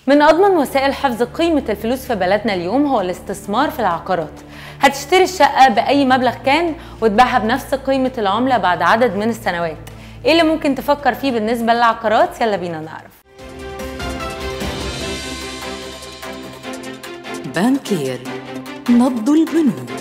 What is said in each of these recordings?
من أضمن وسائل حفظ قيمة الفلوس في بلدنا اليوم هو الاستثمار في العقارات هتشتري الشقة بأي مبلغ كان وتبيعها بنفس قيمة العملة بعد عدد من السنوات ايه اللي ممكن تفكر فيه بالنسبة للعقارات يلا بينا نعرف بانكير نبض البنوك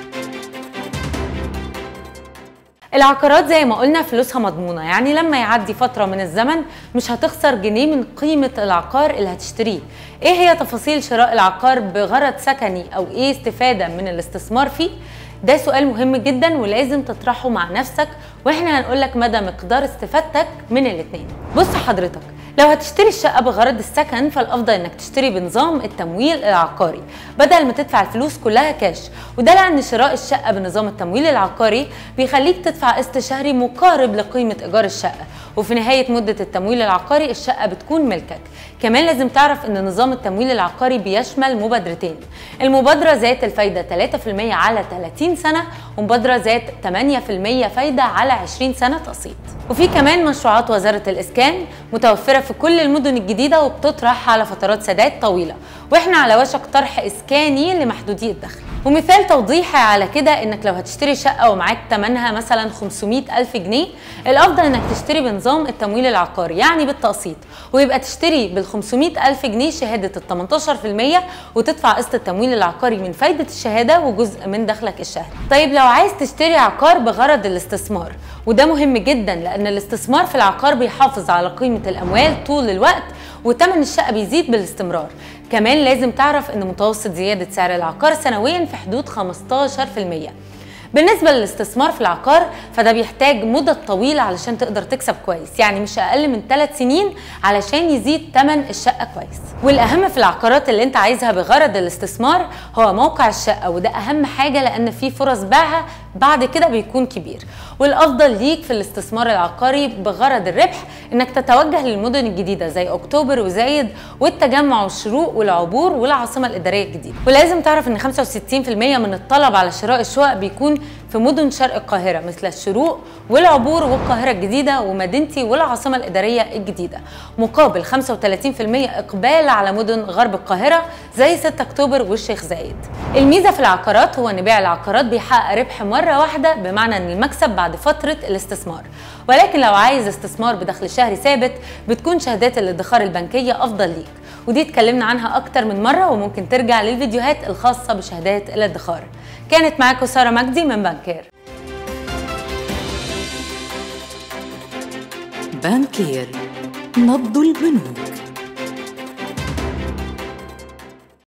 العقارات زي ما قلنا فلوسها مضمونة يعني لما يعدي فترة من الزمن مش هتخسر جنيه من قيمة العقار اللي هتشتريه ايه هي تفاصيل شراء العقار بغرض سكني او ايه استفادة من الاستثمار فيه ده سؤال مهم جدا ولازم تطرحه مع نفسك واحنا هنقولك مدى مقدار استفادتك من الاتنين بص حضرتك لو هتشتري الشقة بغرض السكن فالأفضل إنك تشتري بنظام التمويل العقاري بدل ما تدفع الفلوس كلها كاش وده لأن شراء الشقة بنظام التمويل العقاري بيخليك تدفع قسط شهري مقارب لقيمة إيجار الشقة وفي نهاية مدة التمويل العقاري الشقة بتكون ملكك كمان لازم تعرف ان نظام التمويل العقاري بيشمل مبادرتين المبادرة ذات الفايدة 3% على 30 سنة ومبادرة ذات 8% فايدة على 20 سنة تقسيط وفي كمان مشروعات وزارة الإسكان متوفرة في كل المدن الجديدة وبتطرح على فترات سداد طويلة واحنا على وشك طرح إسكاني لمحدودي الدخل ومثال توضيحي على كده انك لو هتشتري شقة ومعاك تمنها مثلا 500 ألف جنيه الأفضل انك تشتري بنظام التمويل العقاري يعني بالتقسيط ويبقى تشتري بال 500 ألف جنيه شهادة ال 18% وتدفع قسط التمويل العقاري من فايدة الشهادة وجزء من دخلك الشهري طيب لو عايز تشتري عقار بغرض الاستثمار وده مهم جدا لأن الاستثمار في العقار بيحافظ على قيمة الأموال طول الوقت وتمن الشقة بيزيد بالاستمرار كمان لازم تعرف ان متوسط زيادة سعر العقار سنويا في حدود 15% بالنسبة للاستثمار في العقار فده بيحتاج مدة طويلة علشان تقدر تكسب كويس يعني مش أقل من 3 سنين علشان يزيد تمن الشقة كويس والأهم في العقارات اللي انت عايزها بغرض الاستثمار هو موقع الشقة وده أهم حاجة لأن في فرص بيعها بعد كده بيكون كبير والأفضل ليك في الاستثمار العقاري بغرض الربح انك تتوجه للمدن الجديدة زي أكتوبر وزايد والتجمع والشروق والعبور والعاصمة الإدارية الجديدة ولازم تعرف ان 65% من الطلب على شراء الشقق بيكون في مدن شرق القاهرة مثل الشروق والعبور والقاهرة الجديدة ومدينتي والعاصمة الإدارية الجديدة مقابل 35% إقبال على مدن غرب القاهرة زي 6 أكتوبر والشيخ زايد الميزة في العقارات هو أن بيع العقارات بيحقق ربح مرة واحدة بمعنى أن المكسب بعد فترة الاستثمار ولكن لو عايز استثمار بدخل شهري ثابت بتكون شهادات الادخار البنكية أفضل ليك ودي اتكلمنا عنها أكتر من مرة وممكن ترجع للفيديوهات الخاصة بشهادات الادخار كانت معاكم سارة مجدي من بانكير بانكير نبض البنوك